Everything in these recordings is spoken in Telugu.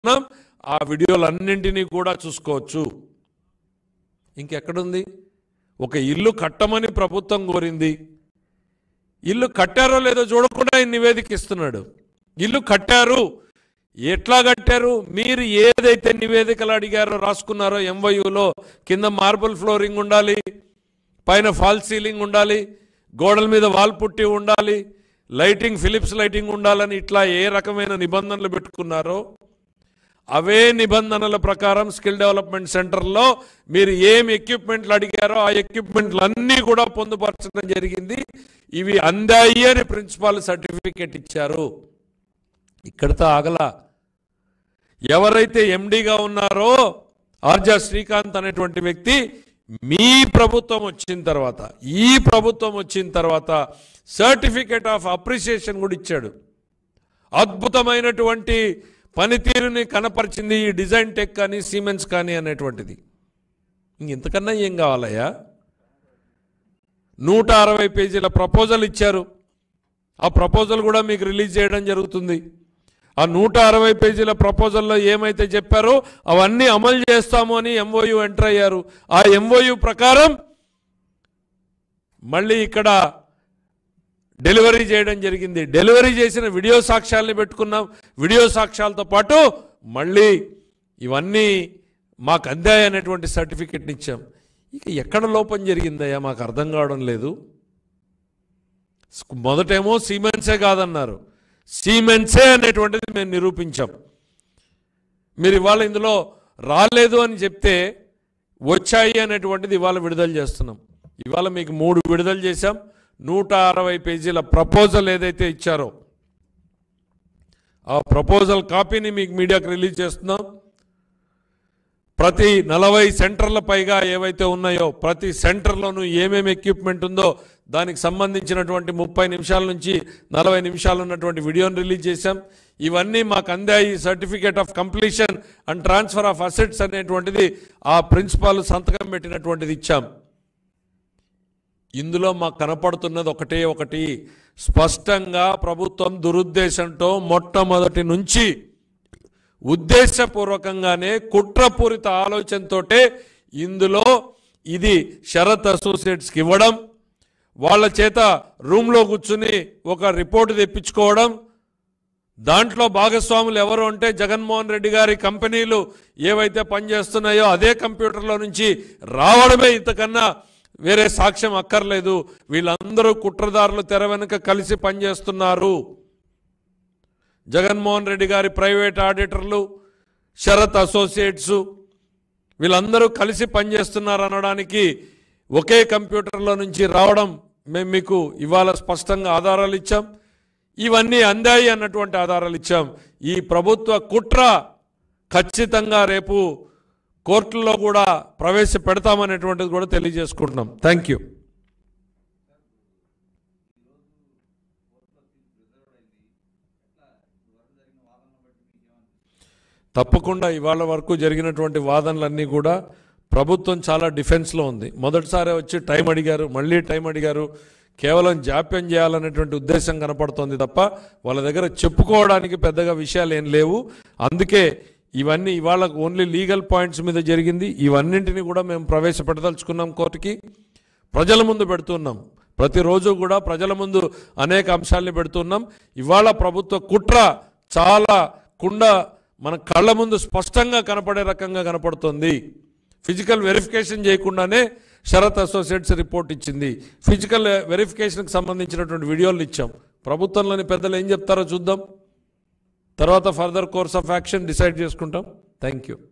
పెట్టుకున్నాం ఆ వీడియోలన్నింటినీ కూడా చూసుకోవచ్చు ఇంకెక్కడుంది ఒక ఇల్లు కట్టమని ప్రభుత్వం కోరింది ఇల్లు కట్టారో లేదో చూడకుండా ఈ నివేదిక ఇస్తున్నాడు ఇల్లు కట్టారు ఎట్లా కట్టారు మీరు ఏదైతే నివేదికలు అడిగారో రాసుకున్నారో ఎంవైయులో కింద మార్బుల్ ఫ్లోరింగ్ ఉండాలి పైన ఫాల్ సీలింగ్ ఉండాలి గోడల మీద వాల్ పుట్టి ఉండాలి లైటింగ్ ఫిలిప్స్ లైటింగ్ ఉండాలని ఇట్లా ఏ రకమైన నిబంధనలు పెట్టుకున్నారో అవే నిబంధనల ప్రకారం స్కిల్ డెవలప్మెంట్ సెంటర్లో మీరు ఏం ఎక్విప్మెంట్లు అడిగారో ఆ ఎక్విప్మెంట్లు అన్నీ కూడా పొందుపరచడం జరిగింది ఇవి అందాయి అని ప్రిన్సిపాల్ సర్టిఫికేట్ ఇచ్చారు ఇక్కడితో ఆగల ఎవరైతే ఎండిగా ఉన్నారో ఆర్జా శ్రీకాంత్ అనేటువంటి వ్యక్తి మీ ప్రభుత్వం వచ్చిన తర్వాత ఈ ప్రభుత్వం వచ్చిన తర్వాత సర్టిఫికేట్ ఆఫ్ అప్రిసియేషన్ కూడా ఇచ్చాడు అద్భుతమైనటువంటి పనితీరుని కనపరిచింది ఈ డిజైన్ టెక్ కానీ సిమెంట్స్ కానీ అనేటువంటిది ఇంతకన్నా ఏం కావాలయ్యా నూట అరవై పేజీల ప్రపోజల్ ఇచ్చారు ఆ ప్రపోజల్ కూడా మీకు రిలీజ్ చేయడం జరుగుతుంది ఆ నూట అరవై పేజీల ప్రపోజల్లో ఏమైతే చెప్పారో అవన్నీ అమలు చేస్తాము అని ఎంఓయు ఎంటర్ అయ్యారు ఆ ఎంఓయు ప్రకారం మళ్ళీ ఇక్కడ డెలివరీ చేయడం జరిగింది డెలివరీ చేసిన వీడియో సాక్ష్యాలని పెట్టుకున్నాం వీడియో సాక్ష్యాలతో పాటు మళ్ళీ ఇవన్నీ మాకు అందాయి అనేటువంటి సర్టిఫికెట్ని ఇచ్చాం ఇక ఎక్కడ లోపం జరిగిందయ్యా మాకు అర్థం కావడం లేదు మొదటేమో సీమెన్సే కాదన్నారు సీమెన్సే అనేటువంటిది మేము నిరూపించాం మీరు ఇవాళ ఇందులో రాలేదు అని చెప్తే వచ్చాయి అనేటువంటిది ఇవాళ విడుదల చేస్తున్నాం ఇవాళ మీకు మూడు విడుదల చేశాం నూట అరవై పేజీల ప్రపోజల్ ఏదైతే ఇచ్చారో ఆ ప్రపోజల్ కాపీని మీకు మీడియాకు రిలీజ్ చేస్తున్నాం ప్రతి నలభై సెంటర్ల పైగా ఏవైతే ఉన్నాయో ప్రతి సెంటర్లోనూ ఏమేమి ఎక్విప్మెంట్ ఉందో దానికి సంబంధించినటువంటి ముప్పై నిమిషాల నుంచి నలభై నిమిషాలు ఉన్నటువంటి వీడియోని రిలీజ్ చేశాం ఇవన్నీ మాకు అందాయి certificate of completion and transfer of assets అనేటువంటిది ఆ ప్రిన్సిపాల్ సంతకం పెట్టినటువంటిది ఇచ్చాం ఇందులో మాకు కనపడుతున్నది ఒకటే ఒకటి స్పష్టంగా ప్రభుత్వం దురుద్దేశంతో మొట్టమొదటి నుంచి ఉద్దేశపూర్వకంగానే కుట్రపూరిత ఆలోచనతోటే ఇందులో ఇది శరత్ అసోసియేట్స్కి ఇవ్వడం వాళ్ళ చేత రూమ్లో కూర్చుని ఒక రిపోర్ట్ తెప్పించుకోవడం దాంట్లో భాగస్వాములు ఎవరు అంటే జగన్మోహన్ రెడ్డి గారి కంపెనీలు ఏవైతే పనిచేస్తున్నాయో అదే కంప్యూటర్లో నుంచి రావడమే ఇంతకన్నా వేరే సాక్ష్యం అక్కర్లేదు వీళ్ళందరూ కుట్రదారులు తెర వెనుక కలిసి పనిచేస్తున్నారు జగన్మోహన్ రెడ్డి గారి ప్రైవేట్ ఆడిటర్లు శరత్ అసోసియేట్స్ వీళ్ళందరూ కలిసి పనిచేస్తున్నారు అనడానికి ఒకే కంప్యూటర్లో నుంచి రావడం మేము మీకు ఇవాళ స్పష్టంగా ఆధారాలు ఇచ్చాం ఇవన్నీ అందాయి అన్నటువంటి ఆధారాలు ఇచ్చాం ఈ ప్రభుత్వ కుట్ర ఖచ్చితంగా రేపు కోర్టుల్లో కూడా ప్రవేశపెడతామనేటువంటిది కూడా తెలియజేసుకుంటున్నాం థ్యాంక్ యూ తప్పకుండా ఇవాళ వరకు జరిగినటువంటి వాదనలన్నీ కూడా ప్రభుత్వం చాలా డిఫెన్స్లో ఉంది మొదటిసారి వచ్చి టైం అడిగారు మళ్ళీ టైం అడిగారు కేవలం జాప్యం చేయాలనేటువంటి ఉద్దేశం కనపడుతోంది తప్ప వాళ్ళ దగ్గర చెప్పుకోవడానికి పెద్దగా విషయాలు ఏం లేవు అందుకే ఇవన్నీ ఇవాళ ఓన్లీ లీగల్ పాయింట్స్ మీద జరిగింది ఇవన్నింటినీ కూడా మేము ప్రవేశపెట్టదలుచుకున్నాం కోర్టుకి ప్రజల ముందు పెడుతున్నాం ప్రతిరోజు కూడా ప్రజల ముందు అనేక అంశాలని పెడుతున్నాం ఇవాళ ప్రభుత్వ కుట్ర చాలా కుండ మన కళ్ళ ముందు స్పష్టంగా కనపడే రకంగా కనపడుతుంది ఫిజికల్ వెరిఫికేషన్ చేయకుండానే శరత్ అసోసియేట్స్ రిపోర్ట్ ఇచ్చింది ఫిజికల్ వెరిఫికేషన్కి సంబంధించినటువంటి వీడియోలు ఇచ్చాం ప్రభుత్వంలోని పెద్దలు ఏం చెప్తారో చూద్దాం తర్వాత further course of action decide చేసుకుంటాం థ్యాంక్ యూ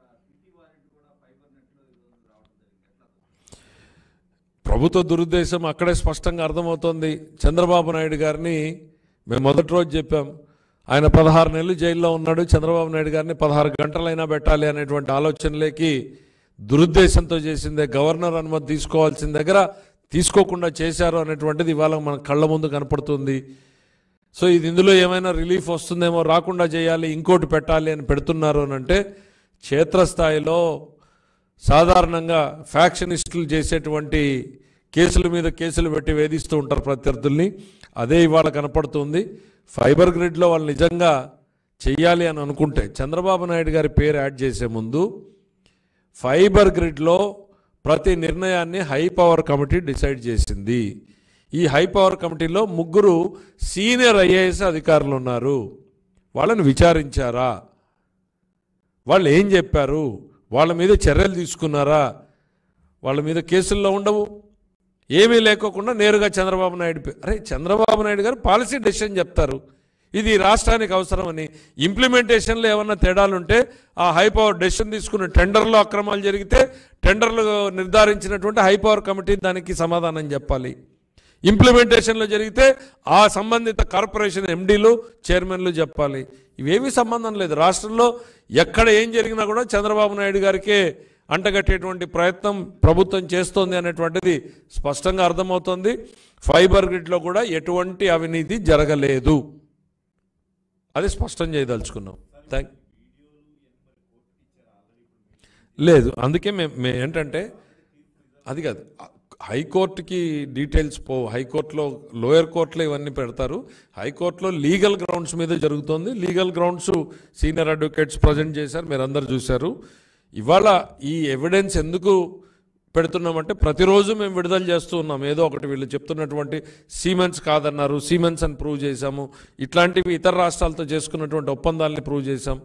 ప్రభుత్వ దురుద్దేశం అక్కడే స్పష్టంగా అర్థమవుతోంది చంద్రబాబు నాయుడు గారిని మేము మొదటి రోజు చెప్పాం ఆయన పదహారు నెలలు జైల్లో ఉన్నాడు చంద్రబాబు నాయుడు గారిని పదహారు గంటలైనా పెట్టాలి అనేటువంటి ఆలోచనలేకి దురుద్దేశంతో చేసిందే గవర్నర్ అనుమతి తీసుకోవాల్సిన దగ్గర తీసుకోకుండా చేశారు అనేటువంటిది ఇవాళ మన కళ్ళ ముందు కనపడుతుంది సో ఇది ఇందులో ఏమైనా రిలీఫ్ వస్తుందేమో రాకుండా చేయాలి ఇంకోటి పెట్టాలి అని పెడుతున్నారు అని అంటే క్షేత్రస్థాయిలో సాధారణంగా ఫ్యాక్షనిస్టులు చేసేటువంటి కేసుల మీద కేసులు పెట్టి వేధిస్తూ ఉంటారు ప్రత్యర్థుల్ని అదే ఇవాళ కనపడుతుంది ఫైబర్ గ్రిడ్లో వాళ్ళు నిజంగా చెయ్యాలి అని అనుకుంటే చంద్రబాబు నాయుడు గారి పేరు యాడ్ చేసే ముందు ఫైబర్ గ్రిడ్లో ప్రతి నిర్ణయాన్ని హై పవర్ కమిటీ డిసైడ్ చేసింది ఈ హై పవర్ కమిటీలో ముగ్గురు సీనియర్ ఐఏఎస్ అధికారులు ఉన్నారు వాళ్ళని విచారించారా వాళ్ళు ఏం చెప్పారు వాళ్ళ మీద చర్యలు తీసుకున్నారా వాళ్ళ మీద కేసుల్లో ఉండవు ఏమీ లేకోకుండా నేరుగా చంద్రబాబు నాయుడు పే- అరే చంద్రబాబు నాయుడు గారు పాలసీ డెసిషన్ చెప్తారు ఇది ఈ రాష్ట్రానికి అవసరమని ఇంప్లిమెంటేషన్లో ఏమన్నా తేడాలుంటే ఆ హై పవర్ డెసిషన్ తీసుకున్న టెండర్లో అక్రమాలు జరిగితే టెండర్లు నిర్ధారించినటువంటి హై పవర్ కమిటీ దానికి సమాధానం చెప్పాలి ఇంప్లిమెంటేషన్లో జరిగితే ఆ సంబంధిత కార్పొరేషన్ ఎండీలు చైర్మన్లు చెప్పాలి ఇవేమీ సంబంధం లేదు రాష్ట్రంలో ఎక్కడ ఏం జరిగినా కూడా చంద్రబాబు నాయుడు గారికే అంటగట్టేటువంటి ప్రయత్నం ప్రభుత్వం చేస్తోంది అనేటువంటిది స్పష్టంగా అర్థమవుతోంది ఫైబర్ గ్రిడ్లో కూడా ఎటువంటి అవినీతి జరగలేదు అది స్పష్టం చేయదలుచుకున్నాం థ్యాంక్ లేదు అందుకే మేము మేము ఏంటంటే అది కాదు హైకోర్టుకి డీటెయిల్స్ పో హైకోర్టులో లోయర్ కోర్టులో ఇవన్నీ పెడతారు హైకోర్టులో లీగల్ గ్రౌండ్స్ మీద జరుగుతోంది legal grounds senior advocates present చేశారు మీరు అందరు చూశారు ఇవాళ ఈ ఎవిడెన్స్ ఎందుకు పెడుతున్నామంటే ప్రతిరోజు మేము విడుదల చేస్తూ ఉన్నాం ఏదో ఒకటి వీళ్ళు చెప్తున్నటువంటి సీమెన్స్ కాదన్నారు సీమెన్స్ అని ప్రూవ్ చేశాము ఇట్లాంటివి ఇతర రాష్ట్రాలతో చేసుకున్నటువంటి ఒప్పందాలని ప్రూవ్ చేశాం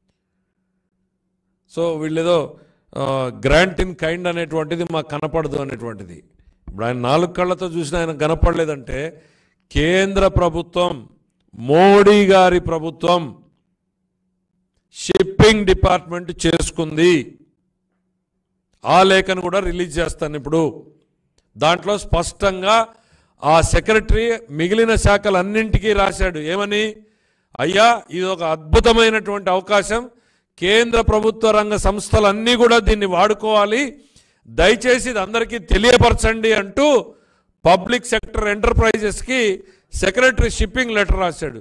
సో వీళ్ళేదో గ్రాంట్ ఇన్ కైండ్ అనేటువంటిది మాకు కనపడదు అనేటువంటిది ఇప్పుడు ఆయన నాలుగు కళ్ళతో చూసిన ఆయన కనపడలేదంటే కేంద్ర ప్రభుత్వం మోడీ గారి ప్రభుత్వం షిప్పింగ్ డిపార్ట్మెంట్ చేసుకుంది ఆ లేఖను కూడా రిలీజ్ చేస్తాను ఇప్పుడు దాంట్లో స్పష్టంగా ఆ సెక్రటరీ మిగిలిన శాఖలన్నింటికీ రాశాడు ఏమని అయ్యా ఇది ఒక అద్భుతమైనటువంటి అవకాశం కేంద్ర ప్రభుత్వ రంగ సంస్థలన్నీ కూడా దీన్ని వాడుకోవాలి దయచేసి ఇది అందరికీ తెలియపరచండి అంటూ పబ్లిక్ సెక్టర్ ఎంటర్ప్రైజెస్కి సెక్రటరీ షిప్పింగ్ లెటర్ రాశాడు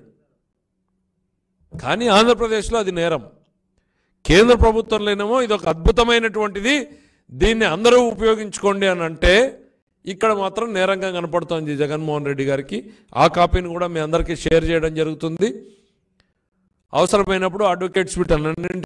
కానీ ఆంధ్రప్రదేశ్లో అది నేరం కేంద్ర ప్రభుత్వంలోనేమో ఇది ఒక అద్భుతమైనటువంటిది దీన్ని అందరూ ఉపయోగించుకోండి అని అంటే ఇక్కడ మాత్రం నేరంగా కనపడుతోంది జగన్మోహన్ రెడ్డి గారికి ఆ కాపీని కూడా మీ అందరికీ షేర్ చేయడం జరుగుతుంది అవసరమైనప్పుడు అడ్వకేట్స్ వీటన్నింటి